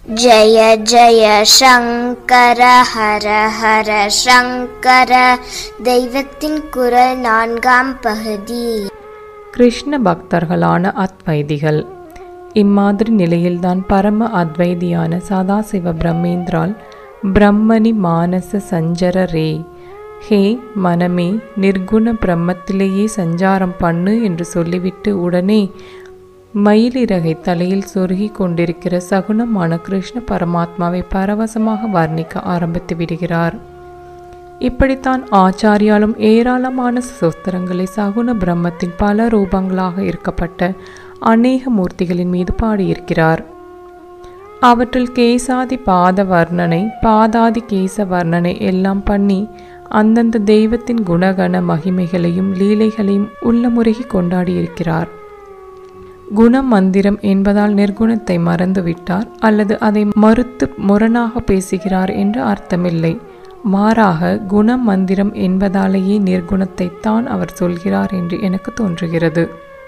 जय जय शङ्कर हर हर शङ्कर தெய்வத்தின் குரல் நான்காம் பகுதி கிருஷ்ண பக்தர்களான அத்வைதிகள் இம்மாதிரி நிலையில்தான் பரம அத்வைதியான சதாசிவ பிரம்மேந்திரால் பிரம்மணி மானச சஞ்சர ரே ஹே மனமே நிர்குண பிரம்மத்திலேயே சஞ்சாரம் பண்ணு என்று சொல்லிவிட்டு உடனே மயிலிறகை தலையில் சொருகி கொண்டிருக்கிற சகுனமான கிருஷ்ண பரமாத்மாவை பரவசமாக வர்ணிக்க ஆரம்பித்து விடுகிறார் இப்படித்தான் ஆச்சாரியாலும் ஏராளமான சோஸ்திரங்களை சகுன பிரம்மத்தின் பல ரூபங்களாக இருக்கப்பட்ட அநேக மூர்த்திகளின் மீது பாடியிருக்கிறார் அவற்றில் கேசாதி பாத வர்ணனை பாதாதி கேச வர்ணனை எல்லாம் பண்ணி அந்தந்த தெய்வத்தின் குணகண மகிமைகளையும் லீலைகளையும் உள்ளமுருகி கொண்டாடியிருக்கிறார் குண மந்திரம் என்பதால் நிர்குணத்தை மறந்துவிட்டார் அல்லது அதை மறுத்து முரணாக பேசுகிறார் என்று அர்த்தமில்லை மாறாக குண மந்திரம் என்பதாலேயே நிர்குணத்தை தான் அவர் சொல்கிறார் என்று எனக்கு தோன்றுகிறது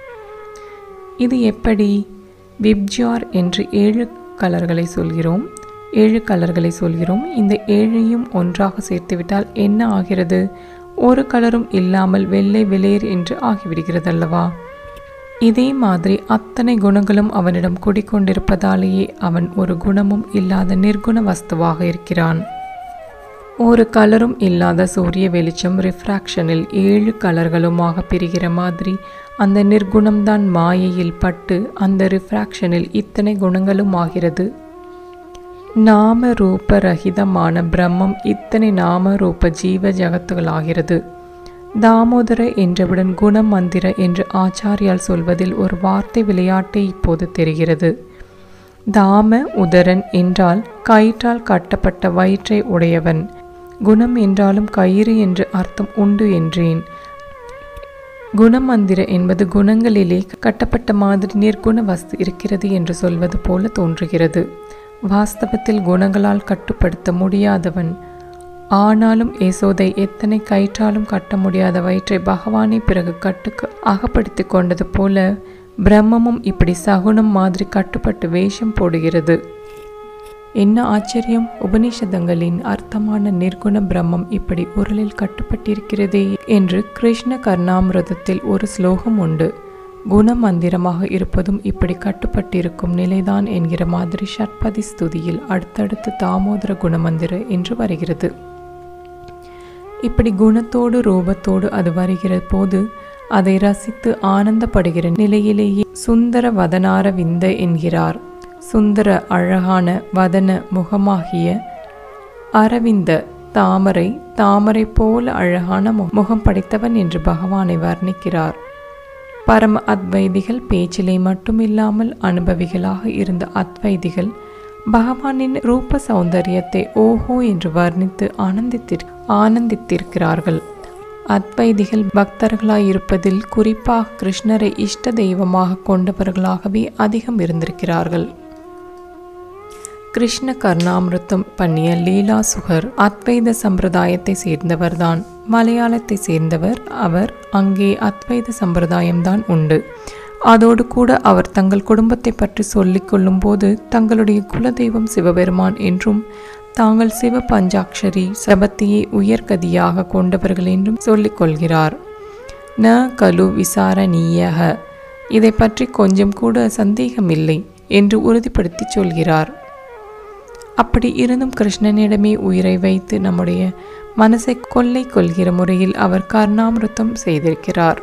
இது எப்படி விப்ஜார் என்று ஏழு கலர்களை சொல்கிறோம் ஏழு கலர்களை சொல்கிறோம் இந்த ஏழையும் ஒன்றாக சேர்த்துவிட்டால் என்ன ஆகிறது ஒரு கலரும் இல்லாமல் வெள்ளை வெளியேர் என்று ஆகிவிடுகிறது அல்லவா இதே மாதிரி அத்தனை குணங்களும் அவனிடம் குடிக்கொண்டிருப்பதாலேயே அவன் ஒரு குணமும் இல்லாத நிர்குண வஸ்துவாக இருக்கிறான் ஒரு கலரும் இல்லாத சூரிய வெளிச்சம் ரிஃப்ராக்ஷனில் ஏழு கலர்களுமாக பிரிகிற மாதிரி அந்த நிர்குணம்தான் மாயையில் பட்டு அந்த ரிஃப்ராக்ஷனில் இத்தனை குணங்களும் ஆகிறது நாம ரூப ரகிதமான பிரம்மம் இத்தனை நாம ரூப ஜீவ ஜகத்துகளாகிறது தாமோதர என்றவுடன் குணம் மந்திர என்று ஆச்சாரியால் சொல்வதில் ஒரு வார்த்தை விளையாட்டே இப்போது தெரிகிறது தாம உதரன் என்றால் கயிற்றால் கட்டப்பட்ட வயிற்றை உடையவன் குணம் என்றாலும் கயிறு என்று அர்த்தம் உண்டு என்றேன் குணமந்திர என்பது குணங்களிலே கட்டப்பட்ட மாதிரி நிர்குண வஸ்து இருக்கிறது என்று சொல்வது போல தோன்றுகிறது வாஸ்தவத்தில் குணங்களால் கட்டுப்படுத்த முடியாதவன் ஆனாலும் யசோதை எத்தனை கயிற்றாலும் கட்ட முடியாத வயிற்றை பகவானை பிறகு கட்டுக்கு அகப்படுத்தி கொண்டது போல பிரம்மமும் இப்படி சகுனம் மாதிரி கட்டுப்பட்டு வேஷம் போடுகிறது என்ன ஆச்சரியம் உபனிஷதங்களின் அர்த்தமான நிர்குண பிரம்மம் இப்படி உரலில் கட்டுப்பட்டிருக்கிறதே என்று கிருஷ்ண கர்ணாமிரதத்தில் ஒரு ஸ்லோகம் உண்டு குணமந்திரமாக இருப்பதும் இப்படி கட்டுப்பட்டிருக்கும் நிலைதான் என்கிற மாதிரி ஷட்பதி ஸ்துதியில் அடுத்தடுத்து தாமோதர குணமந்திர என்று வருகிறது இப்படி குணத்தோடு ரூபத்தோடு அது வருகிற போது அதை ரசித்து ஆனந்தப்படுகிற நிலையிலேயே சுந்தர வதனார விந்த என்கிறார் சுந்தர அழகான வதன முகமாகிய அரவிந்த தாமரை தாமரை போல அழகான முகம் படைத்தவன் என்று பகவானை வர்ணிக்கிறார் பரம அத்வைதிகள் பேச்சிலே மட்டுமில்லாமல் அனுபவிகளாக இருந்த அத்வைதிகள் பகவானின் ரூப சௌந்தரியத்தை ஓஹோ என்று வர்ணித்து ஆனந்தித்திரு ஆனந்தித்திருக்கிறார்கள் அத்வைதிகள் பக்தர்களாயிருப்பதில் குறிப்பாக கிருஷ்ணரை இஷ்ட தெய்வமாக கொண்டவர்களாகவே அதிகம் இருந்திருக்கிறார்கள் கிருஷ்ண கர்ணாமிருத்தம் பண்ணிய லீலா சுகர் அத்வைத சம்பிரதாயத்தை சேர்ந்தவர்தான் மலையாளத்தை சேர்ந்தவர் அவர் அங்கே அத்வைத சம்பிரதாயம்தான் உண்டு அதோடு கூட அவர் தங்கள் குடும்பத்தை பற்றி சொல்லிக் கொள்ளும்போது தங்களுடைய குலதெய்வம் சிவபெருமான் என்றும் தாங்கள் சிவ பஞ்சாட்சரி சபத்தியை உயர்கதியாக கொண்டவர்கள் என்றும் சொல்லிக் கொள்கிறார் ந கலு விசாரணீயக இதை பற்றி கொஞ்சம் கூட சந்தேகமில்லை என்று உறுதிப்படுத்தி சொல்கிறார் அப்படி இருந்தும் கிருஷ்ணனிடமே உயிரை வைத்து நம்முடைய மனசை கொள்ளை கொள்கிற முறையில் அவர் கர்ணாமிருத்தம் செய்திருக்கிறார்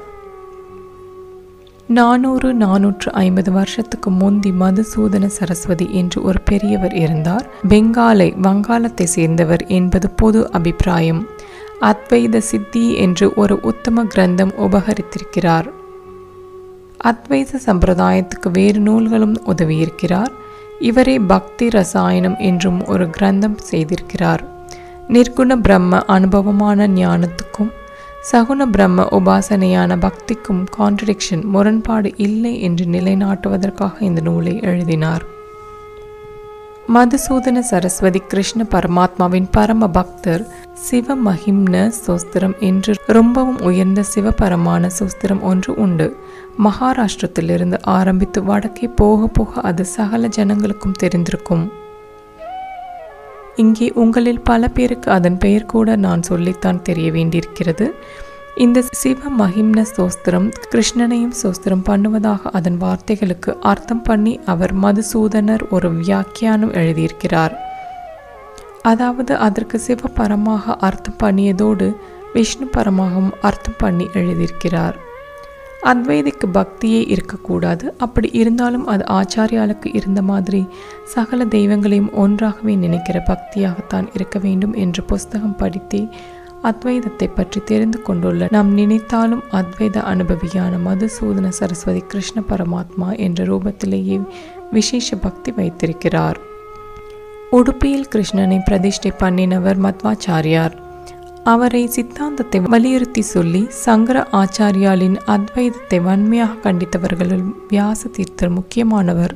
நானூறு நானூற்று ஐம்பது வருஷத்துக்கு முந்தி மதுசூதன சரஸ்வதி என்று ஒரு பெரியவர் இருந்தார் பெங்காலை வங்காளத்தை சேர்ந்தவர் என்பது பொது அபிப்பிராயம் அத்வைத சித்தி என்று ஒரு உத்தம கிரந்தம் உபகரித்திருக்கிறார் அத்வைத சம்பிரதாயத்துக்கு வேறு நூல்களும் உதவியிருக்கிறார் இவரே பக்தி ரசாயனம் என்றும் ஒரு கிரந்தம் செய்திருக்கிறார் நிர்குண பிரம்ம அனுபவமான ஞானத்துக்கும் சகுன பிரம்ம உபாசனையான பக்திக்கும் கான்ட்ரடிக்ஷன் முரண்பாடு இல்லை என்று நிலைநாட்டுவதற்காக இந்த நூலை எழுதினார் மதுசூதன சரஸ்வதி கிருஷ்ண பரமாத்மாவின் பரம பக்தர் சிவ மகிம்ன சோஸ்திரம் என்று ரொம்பவும் உயர்ந்த சிவபரமான சோஸ்திரம் ஒன்று உண்டு மகாராஷ்டிரத்திலிருந்து ஆரம்பித்து வடக்கே போக போக அது சகல ஜனங்களுக்கும் தெரிந்திருக்கும் இங்கே உங்களில் பல பேருக்கு அதன் பெயர் கூட நான் சொல்லித்தான் தெரிய வேண்டியிருக்கிறது இந்த சிவ மகிம்ன சோஸ்திரம் கிருஷ்ணனையும் சோஸ்திரம் பண்ணுவதாக அதன் வார்த்தைகளுக்கு அர்த்தம் பண்ணி அவர் மதுசூதனர் ஒரு வியாக்கியானம் எழுதியிருக்கிறார் அதாவது அதற்கு சிவபரமாக அர்த்தம் பண்ணியதோடு விஷ்ணு பரமாகவும் அர்த்தம் பண்ணி எழுதியிருக்கிறார் அத்வைதிக்கு பக்தியே இருக்கக்கூடாது அப்படி இருந்தாலும் அது ஆச்சாரியாளுக்கு இருந்த மாதிரி சகல தெய்வங்களையும் ஒன்றாகவே நினைக்கிற பக்தியாகத்தான் இருக்க வேண்டும் என்று புஸ்தகம் படித்தே அத்வைதத்தை பற்றி தெரிந்து கொண்டுள்ள நாம் நினைத்தாலும் அத்வைத அனுபவியான மதுசூதன சரஸ்வதி கிருஷ்ண பரமாத்மா என்ற ரூபத்திலேயே விசேஷ பக்தி வைத்திருக்கிறார் உடுப்பியில் கிருஷ்ணனை பிரதிஷ்டை பண்ணினவர் மத்வாச்சாரியார் அவரை சித்தாந்தத்தை வலியுறுத்தி சொல்லி சங்கர ஆச்சாரியாலின் அத்வைதத்தை வன்மையாக கண்டித்தவர்களுள் வியாச தீர்த்தர் முக்கியமானவர்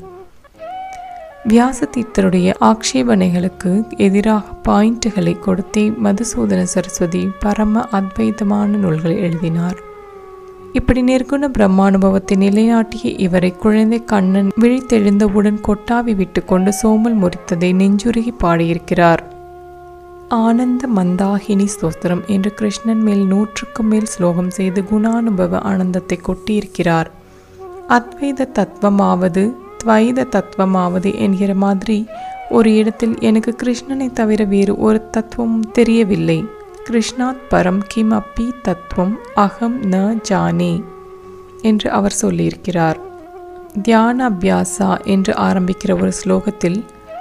வியாச தீர்த்தருடைய ஆக்ஷேபனைகளுக்கு எதிராக பாயிண்ட்டுகளை கொடுத்தே மதுசூதன சரஸ்வதி பரம அத்வைதமான நூல்களை எழுதினார் இப்படி நிர்குண பிரம்மானுபவத்தை நிலைநாட்டிய இவரை குழந்தை கண்ணன் விழித்தெழுந்தவுடன் கொட்டாவி விட்டு கொண்டு சோமல் முறித்ததை நெஞ்சுருகி பாடியிருக்கிறார் ஆனந்த மந்தாகினி ஸ்தோத்திரம் என்று கிருஷ்ணன் மேல் நூற்றுக்கும் மேல் ஸ்லோகம் செய்து குணானுபவ ஆனந்தத்தை கொட்டியிருக்கிறார் அத்வைத தத்துவமாவது துவைத தத்துவமாவது என்கிற மாதிரி ஒரு இடத்தில் எனக்கு கிருஷ்ணனை தவிர வேறு ஒரு தத்துவமும் தெரியவில்லை கிருஷ்ணாத் பரம் கிம் அப்பி தத்துவம் அகம் ந ஜானே என்று அவர் சொல்லியிருக்கிறார் தியான அபியாசா என்று ஆரம்பிக்கிற ஒரு ஸ்லோகத்தில்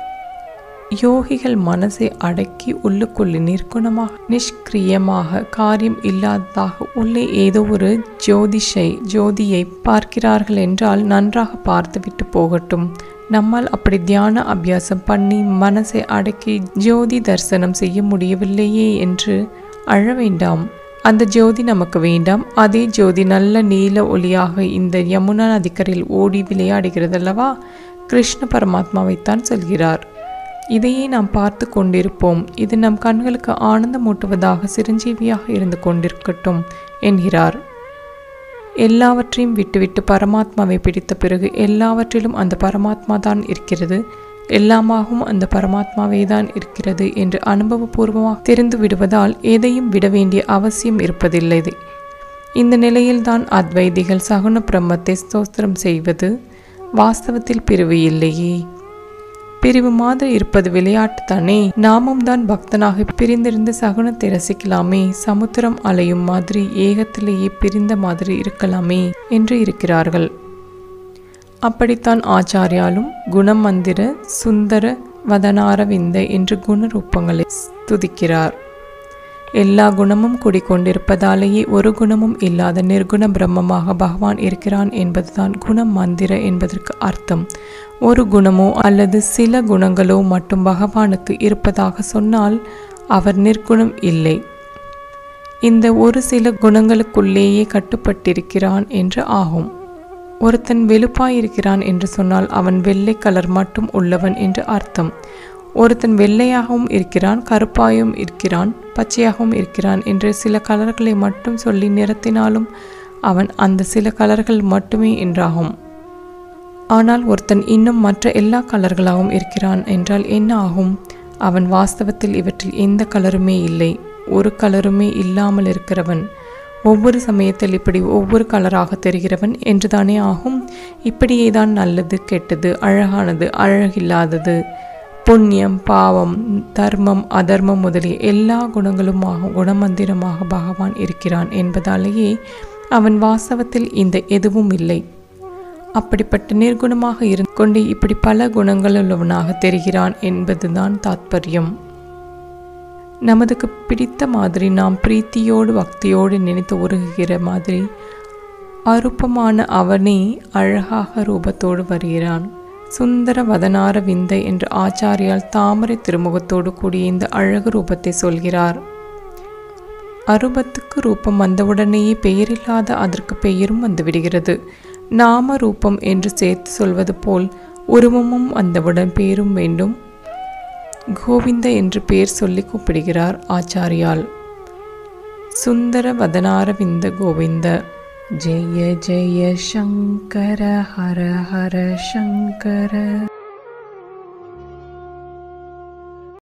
யோகிகள் மனசை அடக்கி உள்ளுக்குள்ளே நிர்குணமாக நிஷ்கிரியமாக காரியம் இல்லாததாக உள்ளே ஏதோ ஒரு ஜோதிஷை ஜோதியை பார்க்கிறார்கள் என்றால் நன்றாக பார்த்துவிட்டு போகட்டும் நம்மால் அப்படி தியான அபியாசம் பண்ணி மனசை அடக்கி ஜோதி தரிசனம் செய்ய முடியவில்லையே என்று அழ வேண்டாம் அந்த ஜோதி நமக்கு வேண்டாம் அதே ஜோதி நல்ல நீல ஒளியாக இந்த யமுனா நதிக்கரையில் ஓடி விளையாடுகிறதல்லவா கிருஷ்ண பரமாத்மாவைத்தான் சொல்கிறார் இதையே நாம் பார்த்து கொண்டிருப்போம் இது நம் கண்களுக்கு ஆனந்தமூட்டுவதாக சிரஞ்சீவியாக இருந்து கொண்டிருக்கட்டும் என்கிறார் எல்லாவற்றையும் விட்டுவிட்டு பரமாத்மாவை பிடித்த பிறகு எல்லாவற்றிலும் அந்த பரமாத்மா தான் இருக்கிறது எல்லாமாகவும் அந்த பரமாத்மாவே தான் இருக்கிறது என்று அனுபவபூர்வமாக தெரிந்து விடுவதால் எதையும் விட வேண்டிய அவசியம் இருப்பதில்லை இந்த நிலையில்தான் அத்வைதிகள் சகுன பிரம்மத்தை ஸ்தோத்திரம் செய்வது வாஸ்தவத்தில் பிரிவு இல்லையே பிரிவு மாதிரி இருப்பது விளையாட்டு தானே நாமும் தான் பக்தனாக பிரிந்திருந்து சகுனத்தை ரசிக்கலாமே சமுத்திரம் அலையும் மாதிரி ஏகத்திலேயே பிரிந்த மாதிரி இருக்கலாமே என்று இருக்கிறார்கள் அப்படித்தான் ஆச்சாரியாலும் குணமந்திர சுந்தர வதனாரவிந்த என்று குணரூபங்களை துதிக்கிறார் எல்லா குணமும் குடிக்கொண்டிருப்பதாலேயே ஒரு குணமும் இல்லாத நிர்குண பிரம்மமாக பகவான் இருக்கிறான் என்பதுதான் குணம் மந்திர என்பதற்கு அர்த்தம் ஒரு குணமோ அல்லது சில குணங்களோ மட்டும் பகவானுக்கு இருப்பதாக சொன்னால் அவர் நிர்குணம் இல்லை இந்த ஒரு சில குணங்களுக்குள்ளேயே கட்டுப்பட்டிருக்கிறான் என்று ஆகும் ஒருத்தன் வெளுப்பாயிருக்கிறான் என்று சொன்னால் அவன் வெள்ளை கலர் மட்டும் உள்ளவன் என்று அர்த்தம் ஒருத்தன் வெள்ளையாகவும் இருக்கிறான் கருப்பாயும் இருக்கிறான் பச்சையாகவும் இருக்கிறான் என்று சில கலர்களை மட்டும் சொல்லி நிறத்தினாலும் அவன் அந்த சில கலர்கள் மட்டுமே என்றாகும் ஆனால் ஒருத்தன் இன்னும் மற்ற எல்லா கலர்களாகவும் இருக்கிறான் என்றால் என்ன ஆகும் அவன் வாஸ்தவத்தில் இவற்றில் எந்த கலருமே இல்லை ஒரு கலருமே இல்லாமல் இருக்கிறவன் ஒவ்வொரு சமயத்தில் இப்படி ஒவ்வொரு கலராக தெரிகிறவன் என்றுதானே ஆகும் இப்படியே தான் நல்லது கெட்டது அழகானது அழகில்லாதது புண்ணியம் பாவம் தர்மம் அதர்மம் முதலிய எல்லா குணங்களுமாக குணமந்திரமாக பகவான் இருக்கிறான் என்பதாலேயே அவன் வாஸ்தவத்தில் இந்த எதுவும் இல்லை அப்படிப்பட்ட நிர்குணமாக இருந்து கொண்டு இப்படி பல குணங்கள் உள்ளவனாக தெரிகிறான் என்பதுதான் தாத்பரியம் நமதுக்கு பிடித்த மாதிரி நாம் பிரீத்தியோடு பக்தியோடு நினைத்து உருகுகிற மாதிரி அருப்பமான அவனே அழகாக ரூபத்தோடு வருகிறான் சுந்தர வதனார விந்தை என்று ஆச்சாரியால் தாமரை திருமுகத்தோடு கூடிய இந்த அழகு ரூபத்தை சொல்கிறார் அரூபத்துக்கு ரூபம் வந்தவுடனேயே பெயரில்லாத அதற்கு பெயரும் வந்துவிடுகிறது நாம ரூபம் என்று சேர்த்து சொல்வது போல் உருவமும் வந்தவுடன் பேரும் வேண்டும் கோவிந்த என்று பெயர் சொல்லி கூப்பிடுகிறார் ஆச்சாரியால் சுந்தர வதனாரவிந்த கோவிந்த ஜெய ஜெய சங்கர ஹர ஹர சங்கர